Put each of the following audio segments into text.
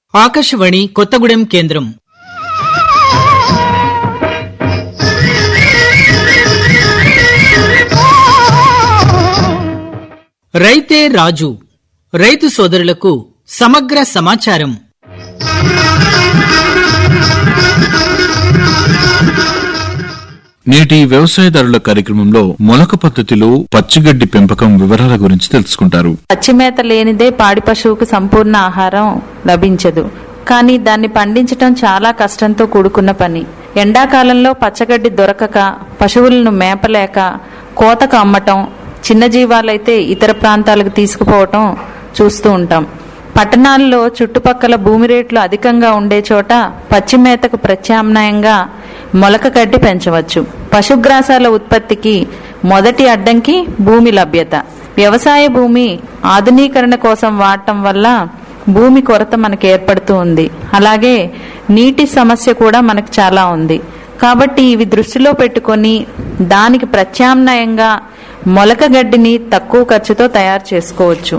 ఆకాశవాణి కొత్తగూడెం కేంద్రం రైతే రాజు రైతు సోదరులకు సమగ్ర సమాచారం నేటి వ్యవసాయదారుల కార్యక్రమంలో మొలక పద్ధతిలో పచ్చిగడ్డి పెంపకం వివరాల గురించి తెలుసుకుంటారు పచ్చిమేత లేనిదే పాడి పశువుకు సంపూర్ణ ఆహారం లభించదు కానీ దాన్ని పండించటం చాలా కష్టంతో కూడుకున్న పని ఎండాకాలంలో పచ్చగడ్డి దొరకక పశువులను మేపలేక కోతకు అమ్మటం చిన్న జీవాలైతే ఇతర ప్రాంతాలకు తీసుకుపోవటం చూస్తూ ఉంటాం పట్టణాల్లో చుట్టుపక్కల భూమి రేట్లు అధికంగా ఉండే చోట పచ్చిమేతకు ప్రత్యామ్నాయంగా మొలక గడ్డి పెంచవచ్చు పశుగ్రాసాల ఉత్పత్తికి మొదటి అడ్డంకి భూమి లభ్యత వ్యవసాయ భూమి ఆధునీకరణ కోసం వాడటం వల్ల భూమి కొరత మనకు ఏర్పడుతూ ఉంది అలాగే నీటి సమస్య కూడా మనకు చాలా ఉంది కాబట్టి ఇవి దృష్టిలో పెట్టుకొని దానికి ప్రత్యామ్నాయంగా మొలక గడ్డిని తక్కువ ఖర్చుతో తయారు చేసుకోవచ్చు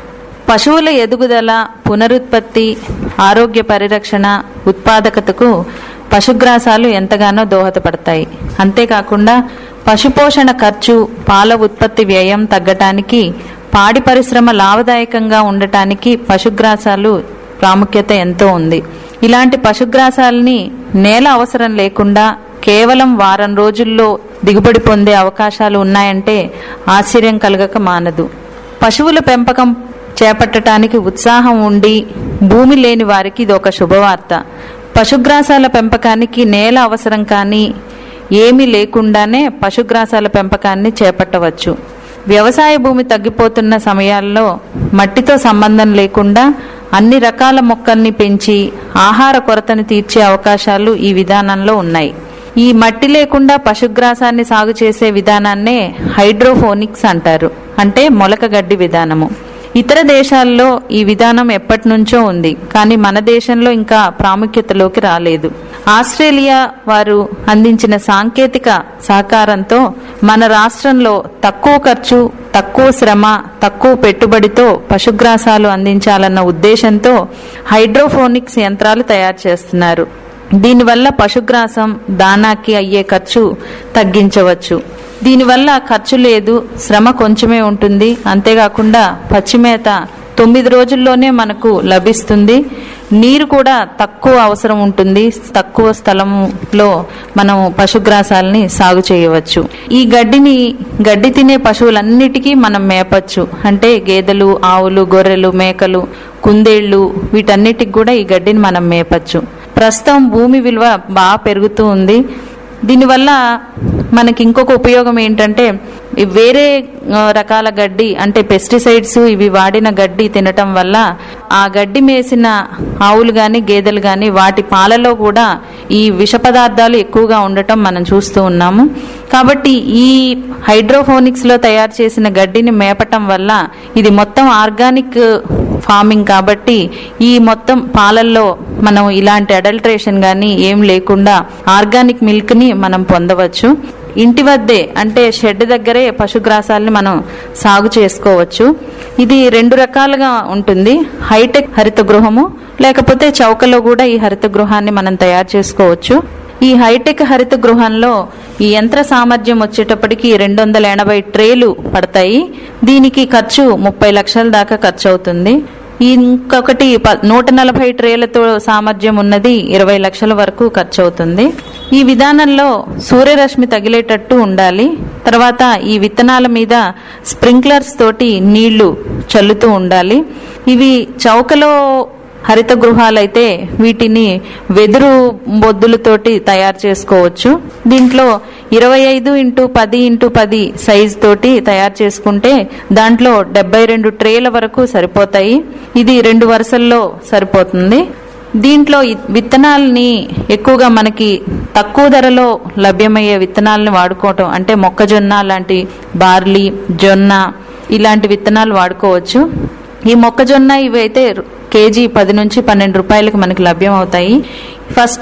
పశువుల ఎదుగుదల పునరుత్పత్తి ఆరోగ్య పరిరక్షణ ఉత్పాదకతకు పశుగ్రాసాలు ఎంతగానో దోహదపడతాయి అంతేకాకుండా పశుపోషణ ఖర్చు పాల ఉత్పత్తి వ్యయం తగ్గటానికి పాడి పరిశ్రమ లాభదాయకంగా ఉండటానికి పశుగ్రాసాలు ప్రాముఖ్యత ఎంతో ఉంది ఇలాంటి పశుగ్రాసాలని నేల అవసరం లేకుండా కేవలం వారం రోజుల్లో దిగుబడి పొందే అవకాశాలు ఉన్నాయంటే ఆశ్చర్యం కలగక మానదు పశువుల పెంపకం చేపట్టడానికి ఉత్సాహం ఉండి భూమి లేని వారికి ఇది ఒక శుభవార్త పశుగ్రాసాల పెంపకానికి నేల అవసరం కానీ ఏమీ లేకుండానే పశుగ్రాసాల పెంపకాన్ని చేపట్టవచ్చు వ్యవసాయ భూమి తగ్గిపోతున్న సమయాల్లో మట్టితో సంబంధం లేకుండా అన్ని రకాల మొక్కల్ని పెంచి ఆహార కొరతను తీర్చే అవకాశాలు ఈ విధానంలో ఉన్నాయి ఈ మట్టి లేకుండా పశుగ్రాసాన్ని సాగు చేసే విధానాన్నే హైడ్రోఫోనిక్స్ అంటారు అంటే మొలక గడ్డి విధానము ఇతర దేశాల్లో ఈ విధానం ఎప్పటి నుంచో ఉంది కానీ మన దేశంలో ఇంకా ప్రాముఖ్యతలోకి రాలేదు ఆస్ట్రేలియా వారు అందించిన సాంకేతిక సహకారంతో మన రాష్ట్రంలో తక్కువ ఖర్చు తక్కువ శ్రమ తక్కువ పెట్టుబడితో పశుగ్రాసాలు అందించాలన్న ఉద్దేశంతో హైడ్రోఫోనిక్స్ యంత్రాలు తయారు చేస్తున్నారు దీనివల్ల పశుగ్రాసం దానాకి అయ్యే ఖర్చు తగ్గించవచ్చు దీనివల్ల ఖర్చు లేదు శ్రమ కొంచెమే ఉంటుంది అంతేకాకుండా పచ్చిమేత తొమ్మిది రోజుల్లోనే మనకు లభిస్తుంది నీరు కూడా తక్కువ అవసరం ఉంటుంది తక్కువ స్థలంలో మనం పశుగ్రాసాలని సాగు చేయవచ్చు ఈ గడ్డిని గడ్డి తినే పశువులన్నిటికీ మనం మేపచ్చు అంటే గేదెలు ఆవులు గొర్రెలు మేకలు కుందేళ్లు వీటన్నిటికి కూడా ఈ గడ్డిని మనం మేపచ్చు ప్రస్తుతం భూమి విలువ బాగా పెరుగుతూ ఉంది దీనివల్ల మనకి ఇంకొక ఉపయోగం ఏంటంటే ఈ వేరే ఆ, రకాల గడ్డి అంటే పెస్టిసైడ్స్ ఇవి వాడిన గడ్డి తినటం వల్ల ఆ గడ్డి మేసిన ఆవులు గాని గేదెలు గాని వాటి పాలలో కూడా ఈ విష పదార్థాలు ఎక్కువగా ఉండటం మనం చూస్తూ ఉన్నాము కాబట్టి ఈ హైడ్రోఫోనిక్స్ లో తయారు చేసిన గడ్డిని మేపటం వల్ల ఇది మొత్తం ఆర్గానిక్ ఫార్మింగ్ కాబట్టి ఈ మొత్తం పాలల్లో మనం ఇలాంటి అడల్ట్రేషన్ గాని ఏం లేకుండా ఆర్గానిక్ మిల్క్ ని మనం పొందవచ్చు ఇంటి వద్దే అంటే షెడ్ దగ్గరే పశుగ్రాసాలని మనం సాగు చేసుకోవచ్చు ఇది రెండు రకాలుగా ఉంటుంది హైటెక్ హరిత గృహము లేకపోతే చౌకలో కూడా ఈ హరిత గృహాన్ని మనం తయారు చేసుకోవచ్చు ఈ హైటెక్ హరిత గృహంలో ఈ యంత్ర సామర్థ్యం వచ్చేటప్పటికి రెండు వందల ఎనభై ట్రేలు పడతాయి దీనికి ఖర్చు ముప్పై లక్షల దాకా ఖర్చు అవుతుంది ఇంకొకటి ప- నూట నలభై ట్రేలతో సామర్థ్యం ఉన్నది ఇరవై లక్షల వరకు ఖర్చు అవుతుంది ఈ విధానంలో సూర్యరశ్మి తగిలేటట్టు ఉండాలి తర్వాత ఈ విత్తనాల మీద స్ప్రింక్లర్స్ తోటి నీళ్లు చల్లుతూ ఉండాలి ఇవి చౌకలో హరిత గృహాలైతే వీటిని వెదురు బొద్దులతోటి తయారు చేసుకోవచ్చు దీంట్లో ఇరవై ఐదు ఇంటూ పది ఇంటూ పది సైజ్ తోటి తయారు చేసుకుంటే దాంట్లో డెబ్బై రెండు ట్రేల వరకు సరిపోతాయి ఇది రెండు వరుసల్లో సరిపోతుంది దీంట్లో ఈ విత్తనాలని ఎక్కువగా మనకి తక్కువ ధరలో లభ్యమయ్యే విత్తనాలను వాడుకోవటం అంటే మొక్కజొన్న లాంటి బార్లీ జొన్న ఇలాంటి విత్తనాలు వాడుకోవచ్చు ఈ మొక్కజొన్న ఇవి అయితే కేజీ పది నుంచి పన్నెండు రూపాయలకు మనకి లభ్యం అవుతాయి ఫస్ట్